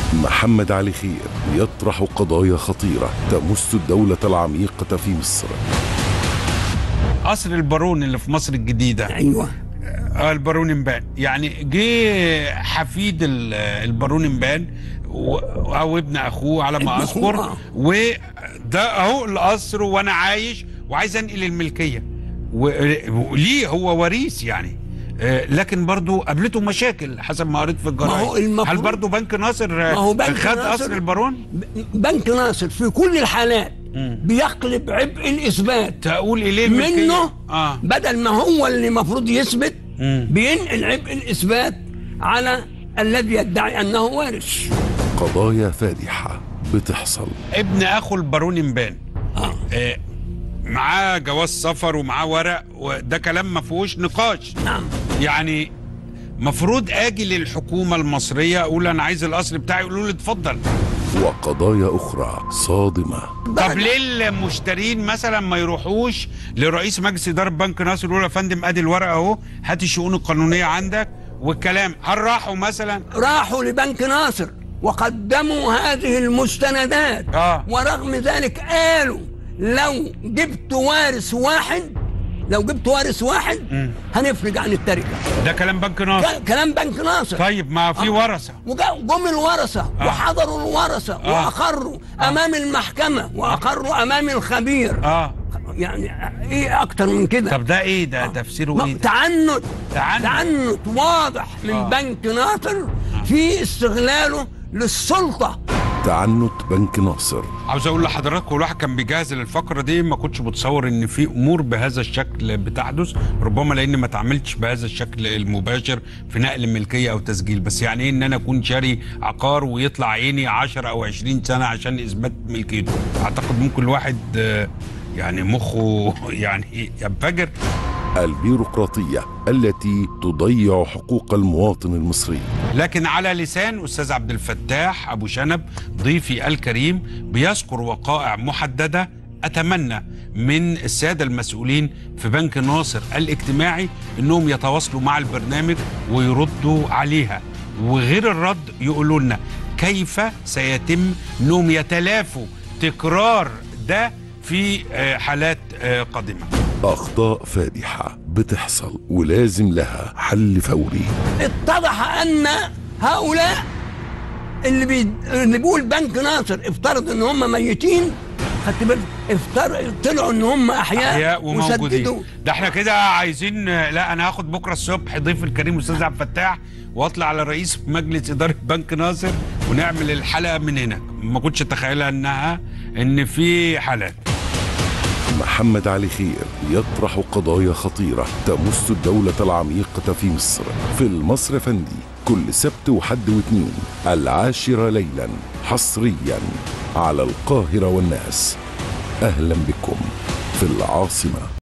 محمد علي خير يطرح قضايا خطيرة تمس الدولة العميقة في مصر قصر البارون اللي في مصر الجديدة ايوه اه البارون امبان يعني جه حفيد ال- البارون امبان و- او ابن اخوه على ابن ما أخوه، اذكر آه. وده اهو القصر وانا عايش وعايز انقل الملكيه و- وليه هو وريث يعني آه، لكن برضو قابلته مشاكل حسب ما قريت في الجرايد هو المفروض- هل برضو بنك ناصر آه، ما هو بنك خد ناصر- قصر البارون ب- بنك ناصر في كل الحالات بيقلب عبء الاثبات تقول اليه الملكيه منه اه بدل ما هو اللي المفروض يثبت مم. بينقل عبء الاثبات على الذي يدعي انه وارث قضايا فادحة بتحصل ابن اخو البارون امبان آه. آه، معاه جواز سفر ومعاه ورق وده كلام ما فيهوش نقاش نعم يعني مفروض اجي للحكومه المصريه اقول انا عايز القصر بتاعي يقولوا لي اتفضل وقضايا أخرى صادمة طب ليه المشترين مثلا ما يروحوش لرئيس مجلس اداره بنك ناصر يقولوا يا فندم ادي الورقه اهو هات الشؤون القانونيه عندك والكلام هل راحوا مثلا راحوا لبنك ناصر وقدموا هذه المستندات آه. ورغم ذلك قالوا لو جبت وارث واحد لو جبت وارث واحد هنفرج عن التركه ده كلام بنك ناصر ك- كلام بنك ناصر طيب ما في آه. ورثه وجا- جم الورثه آه. وحضروا الورثه آه. واقروا امام المحكمه واقروا امام الخبير اه يعني ايه اكتر من كده طب ده ايه ده تفسيره ما- ايه ده؟ تعنت تعنت. تعنت واضح من آه. بنك ناصر في استغلاله للسلطه تعنت بنك ناصر عاوز اقول لحضراتكم الواحد كان بيجهز للفقره دي ما كنتش متصور ان في امور بهذا الشكل بتحدث ربما لاني ما تعاملتش بهذا الشكل المباشر في نقل الملكيه او تسجيل بس يعني ايه ان انا اكون شاري عقار ويطلع عيني 10 او 20 سنه عشان اثبات ملكيته اعتقد ممكن الواحد آه، يعني مخه يعني ينفجر البيروقراطية التي تضيع حقوق المواطن المصري لكن على لسان استاذ عبد الفتاح ابو شنب ضيفي الكريم بيذكر وقائع محدده اتمنى من الساده المسؤولين في بنك ناصر الاجتماعي انهم يتواصلوا مع البرنامج ويردوا عليها وغير الرد يقولوا لنا كيف سيتم انهم يتلافوا تكرار ده في آه، حالات آه، قادمه أخطاء فادحة بتحصل ولازم لها حل فوري اتضح ان هؤلاء اللي بي... اللي بيقول بنك ناصر افترض ان هم ميتين خدت بالك افتر... طلعوا ان هم احياء, احياء وموجودين وسددوا ده احنا كده عايزين لا انا هاخد بكره الصبح ضيف الكريم استاذ عبد الفتاح واطلع على رئيس مجلس اداره بنك ناصر ونعمل الحلقه من هنا ما كنتش اتخيلها انها ان في حالات محمد علي خير يطرح قضايا خطيرة تمس الدولة العميقة في مصر في المصر فندي كل سبت وحد واثنين العاشرة ليلا حصريا على القاهرة والناس أهلا بكم في العاصمة